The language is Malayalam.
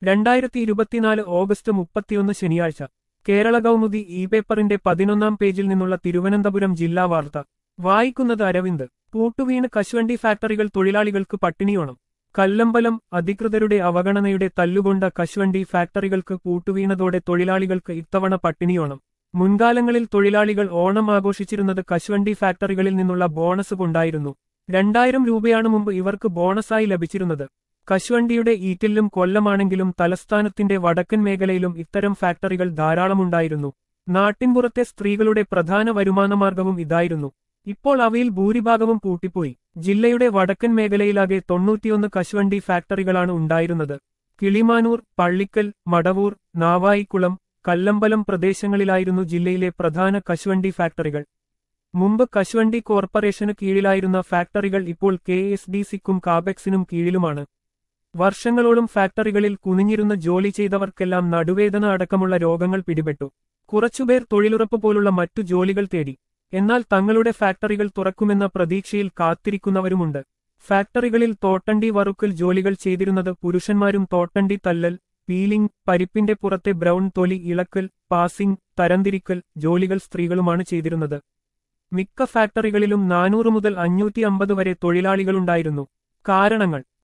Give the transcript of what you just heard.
രണ്ടായിരത്തി ഇരുപത്തിനാല് ഓഗസ്റ്റ് മുപ്പത്തിയൊന്ന് ശനിയാഴ്ച കേരള കൗമുദി ഇ പേപ്പറിന്റെ പതിനൊന്നാം പേജിൽ നിന്നുള്ള തിരുവനന്തപുരം ജില്ലാ വാർത്ത വായിക്കുന്നത് അരവിന്ദ് പൂട്ടുവീണ് കശുവണ്ടി ഫാക്ടറികൾ തൊഴിലാളികൾക്ക് പട്ടിണിയോണം കല്ലമ്പലം അധികൃതരുടെ അവഗണനയുടെ തല്ലുകൊണ്ട കശുവണ്ടി ഫാക്ടറികൾക്ക് പൂട്ടുവീണതോടെ തൊഴിലാളികൾക്ക് ഇത്തവണ പട്ടിണിയോണം മുൻകാലങ്ങളിൽ തൊഴിലാളികൾ ഓണം ആഘോഷിച്ചിരുന്നത് കശുവണ്ടി ഫാക്ടറികളിൽ നിന്നുള്ള ബോണസ് കൊണ്ടായിരുന്നു രണ്ടായിരം രൂപയാണ് മുമ്പ് ഇവർക്ക് ബോണസായി ലഭിച്ചിരുന്നത് കശുവണ്ടിയുടെ ഈറ്റിലും കൊല്ലമാണെങ്കിലും തലസ്ഥാനത്തിന്റെ വടക്കൻ മേഖലയിലും ഇത്തരം ഫാക്ടറികൾ ധാരാളമുണ്ടായിരുന്നു നാട്ടിൻപുറത്തെ സ്ത്രീകളുടെ പ്രധാന വരുമാനമാർഗവും ഇതായിരുന്നു ഇപ്പോൾ അവയിൽ ഭൂരിഭാഗവും പൂട്ടിപ്പോയി ജില്ലയുടെ വടക്കൻ മേഖലയിലാകെ തൊണ്ണൂറ്റിയൊന്ന് കശുവണ്ടി ഫാക്ടറികളാണ് ഉണ്ടായിരുന്നത് കിളിമാനൂർ പള്ളിക്കൽ മടവൂർ നാവായിക്കുളം കല്ലമ്പലം പ്രദേശങ്ങളിലായിരുന്നു ജില്ലയിലെ പ്രധാന കശുവണ്ടി ഫാക്ടറികൾ മുമ്പ് കശുവണ്ടി കോർപ്പറേഷന് കീഴിലായിരുന്ന ഫാക്ടറികൾ ഇപ്പോൾ കെ എസ് ഡി സിക്കും കാബെക്സിനും കീഴിലുമാണ് വർഷങ്ങളോളം ഫാക്ടറികളിൽ കുനിഞ്ഞിരുന്ന ജോലി ചെയ്തവർക്കെല്ലാം നടുവേദന അടക്കമുള്ള രോഗങ്ങൾ പിടിപെട്ടു കുറച്ചുപേർ തൊഴിലുറപ്പ് പോലുള്ള മറ്റു ജോലികൾ തേടി എന്നാൽ തങ്ങളുടെ ഫാക്ടറികൾ തുറക്കുമെന്ന പ്രതീക്ഷയിൽ കാത്തിരിക്കുന്നവരുമുണ്ട് ഫാക്ടറികളിൽ തോട്ടണ്ടി വറുക്കൽ ജോലികൾ ചെയ്തിരുന്നത് പുരുഷന്മാരും തോട്ടണ്ടി തല്ലൽ പീലിംഗ് പരിപ്പിന്റെ പുറത്തെ ബ്രൗൺ തൊലി ഇളക്കൽ പാസിംഗ് തരംതിരിക്കൽ ജോലികൾ സ്ത്രീകളുമാണ് ചെയ്തിരുന്നത് മിക്ക ഫാക്ടറികളിലും നാനൂറ് മുതൽ അഞ്ഞൂറ്റി അമ്പത് വരെ തൊഴിലാളികളുണ്ടായിരുന്നു കാരണങ്ങൾ